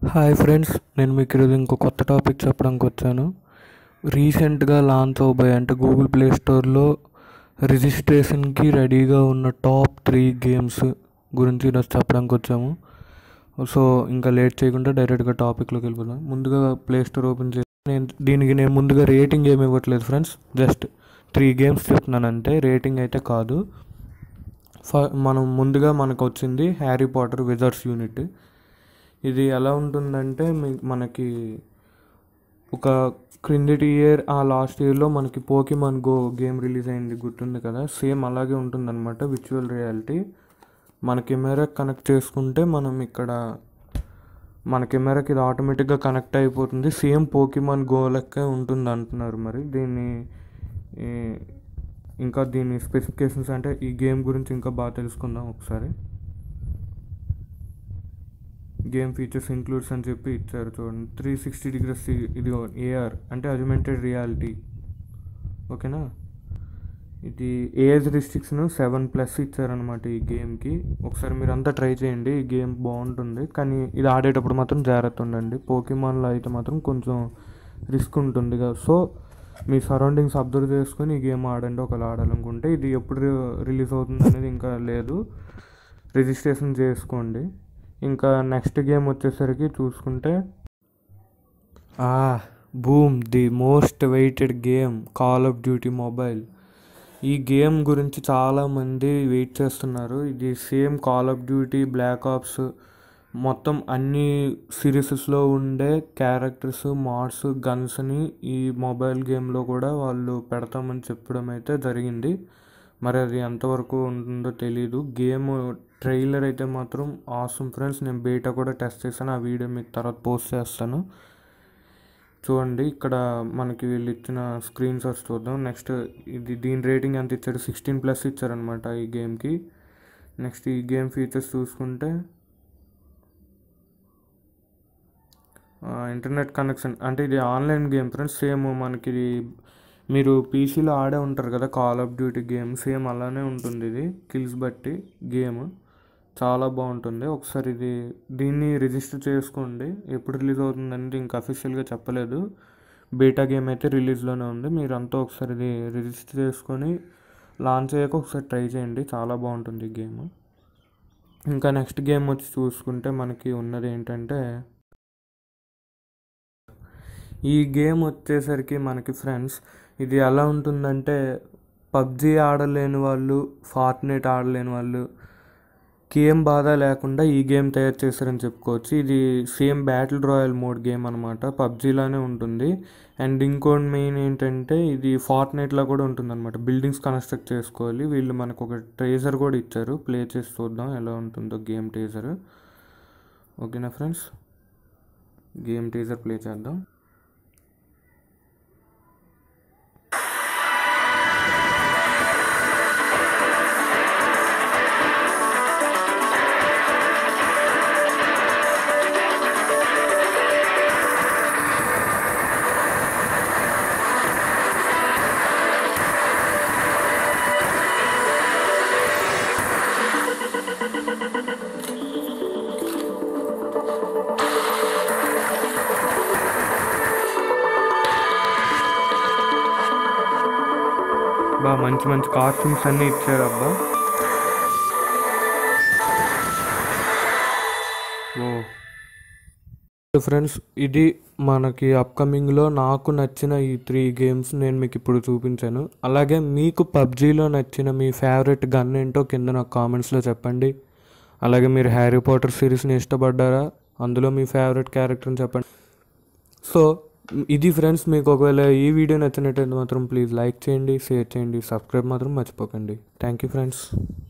hi friends నేను మీకు ఈరోజు ఇంకో కొత్త టాపిక్ చెప్పడానికి వచ్చాను రీసెంట్గా లాంచ్ అవబోయే అంటే గూగుల్ ప్లే స్టోర్లో రిజిస్ట్రేషన్కి రెడీగా ఉన్న టాప్ త్రీ గేమ్స్ గురించి ఈరోజు చెప్పడానికి వచ్చాము సో ఇంకా లేట్ చేయకుండా డైరెక్ట్గా టాపిక్లోకి వెళ్ళిపోదాం ముందుగా ప్లే స్టోర్ ఓపెన్ చేసి నేను దీనికి నేను ముందుగా రేటింగ్ ఏమి ఇవ్వట్లేదు ఫ్రెండ్స్ జస్ట్ త్రీ గేమ్స్ చెప్తున్నానంటే రేటింగ్ అయితే కాదు ఫ- మనం ముందుగా మనకు వచ్చింది హ్యారీ పాటర్ విజర్స్ యూనిట్ ఇది ఎలా ఉంటుందంటే మీ- మనకి ఒక క్రిందటి ఇయర్ ఆ లాస్ట్ ఇయర్లో మనకి పోకిమాన్ గో గేమ్ రిలీజ్ అయింది గుర్తుంది కదా సేమ్ అలాగే ఉంటుందన్నమాట విచువల్ రియాలిటీ మన కెమెరా కనెక్ట్ చేసుకుంటే మనం ఇక్కడ మన కెమెరాకి ఇది ఆటోమేటిక్గా కనెక్ట్ అయిపోతుంది సేమ్ పోకిమాన్ గో లెక్క ఉంటుంది అంటున్నారు మరి దీన్ని ఈ, ఇంకా దీని స్పెసిఫికేషన్స్ అంటే ఈ గేమ్ గురించి ఇంకా బాగా తెలుసుకుందాం ఒకసారి గేమ్ ఫీచర్స్ ఇంక్లూడ్స్ అని చెప్పి ఇచ్చారు చూడండి త్రీ సిక్స్టీ డిగ్రీస్ ఇది ఏఆర్ అంటే అజ్మెంటెడ్ రియాలిటీ ఓకేనా ఇది ఏజ్ రిస్ట్రిక్షన్ సెవెన్ ప్లస్ ఇచ్చారనమాట ఈ గేమ్కి ఒకసారి మీరు అంతా ట్రై చేయండి ఈ గేమ్ బాగుంటుంది కానీ ఇది ఆడేటప్పుడు మాత్రం జాగ్రత్త ఉండండి పోకిమాన్లో అయితే మాత్రం కొంచెం రిస్క్ ఉంటుంది కదా సో మీ సరౌండింగ్స్ అబ్జర్వ్ చేసుకొని ఈ గేమ్ ఆడండి ఒకవేళ ఆడాలనుకుంటే ఇది ఎప్పుడు రిలీజ్ అవుతుంది అనేది ఇంకా లేదు రిజిస్ట్రేషన్ చేసుకోండి ఇంకా నెక్స్ట్ గేమ్ వచ్చేసరికి చూసుకుంటే boom the most waited game call of duty mobile ఈ గేమ్ గురించి చాలామంది వెయిట్ చేస్తున్నారు ఇది same call of duty black ops మొత్తం అన్ని సిరీసెస్లో ఉండే క్యారెక్టర్స్ మాడ్స్ గన్స్ని ఈ మొబైల్ గేమ్లో కూడా వాళ్ళు పెడతామని చెప్పడం అయితే జరిగింది మరి అది ఎంతవరకు ఉంటుందో తెలీదు గేమ్ ట్రైలర్ అయితే మాత్రం ఆసమ్ ఫ్రెండ్స్ నేను బేటా కూడా టెస్ట్ చేశాను ఆ వీడియో మీకు తర్వాత పోస్ట్ చేస్తాను చూడండి ఇక్కడ మనకి వీళ్ళు ఇచ్చిన స్క్రీన్ షాట్స్ చూద్దాం నెక్స్ట్ ఇది దీని రేటింగ్ ఎంత ఇచ్చారు సిక్స్టీన్ ప్లస్ ఇచ్చారనమాట ఈ గేమ్కి నెక్స్ట్ ఈ గేమ్ ఫీచర్స్ చూసుకుంటే ఇంటర్నెట్ కనెక్షన్ అంటే ఇది ఆన్లైన్ గేమ్ ఫ్రెండ్స్ సేమ్ మనకి ఇది మీరు పీసీలో ఆడే ఉంటారు కదా call of duty game same అలానే ఉంటుంది ఇది కిల్స్ బట్టి గేమ్ చాలా బాగుంటుంది ఒకసారి ఇది దీన్ని రిజిస్టర్ చేసుకోండి ఎప్పుడు రిలీజ్ అవుతుంది అనేది ఇంకా అఫీషియల్గా చెప్పలేదు బీటా గేమ్ అయితే రిలీజ్లోనే ఉంది మీరు అంతా ఒకసారి ఇది రిజిస్టర్ చేసుకొని లాంచ్ అయ్యాక ఒకసారి ట్రై చేయండి చాలా బాగుంటుంది ఈ గేమ్ ఇంకా నెక్స్ట్ గేమ్ వచ్చి చూసుకుంటే మనకి ఉన్నది ఏంటంటే ఈ గేమ్ వచ్చేసరికి మనకి ఫ్రెండ్స్ ఇది ఎలా ఉంటుందంటే పబ్జీ ఆడలేని వాళ్ళు ఫార్ట్నైట్ ఆడలేని వాళ్ళు ఏం బాధ లేకుండా ఈ గేమ్ తయారు చేశారని చెప్పుకోవచ్చు ఇది same battle royale mode game అనమాట పబ్జీలానే ఉంటుంది అండ్ ఇంకోటి మెయిన్ ఏంటంటే ఇది ఫార్ట్ నైట్లో కూడా ఉంటుంది అనమాట బిల్డింగ్స్ కన్స్ట్రక్ట్ చేసుకోవాలి వీళ్ళు మనకు ఒక ట్రేజర్ కూడా ఇచ్చారు ప్లే చేసి చూద్దాం ఎలా ఉంటుందో గేమ్ టేజర్ ఓకేనా ఫ్రెండ్స్ గేమ్ టీజర్ ప్లే చేద్దాం బా మంచి మంచి కాస్ట్యూమ్స్ అన్నీ ఇచ్చారు అబ్బా ఓ ఫ్రెండ్స్ ఇది మనకి అప్కమింగ్లో నాకు నచ్చిన ఈ త్రీ గేమ్స్ నేను మీకు ఇప్పుడు చూపించాను అలాగే మీకు పబ్జీలో నచ్చిన మీ ఫేవరెట్ గన్ ఏంటో కింద నాకు కామెంట్స్లో చెప్పండి అలాగే మీరు హ్యారీ పాటర్ సిరీస్ని ఇష్టపడ్డారా అందులో మీ ఫేవరెట్ క్యారెక్టర్ని చెప్పండి సో ఇది ఫ్రెండ్స్ మీకు ఒకవేళ ఈ వీడియో నచ్చినట్టయితే మాత్రం ప్లీజ్ లైక్ చేయండి షేర్ చేయండి సబ్స్క్రైబ్ మాత్రం మర్చిపోకండి థ్యాంక్ యూ ఫ్రెండ్స్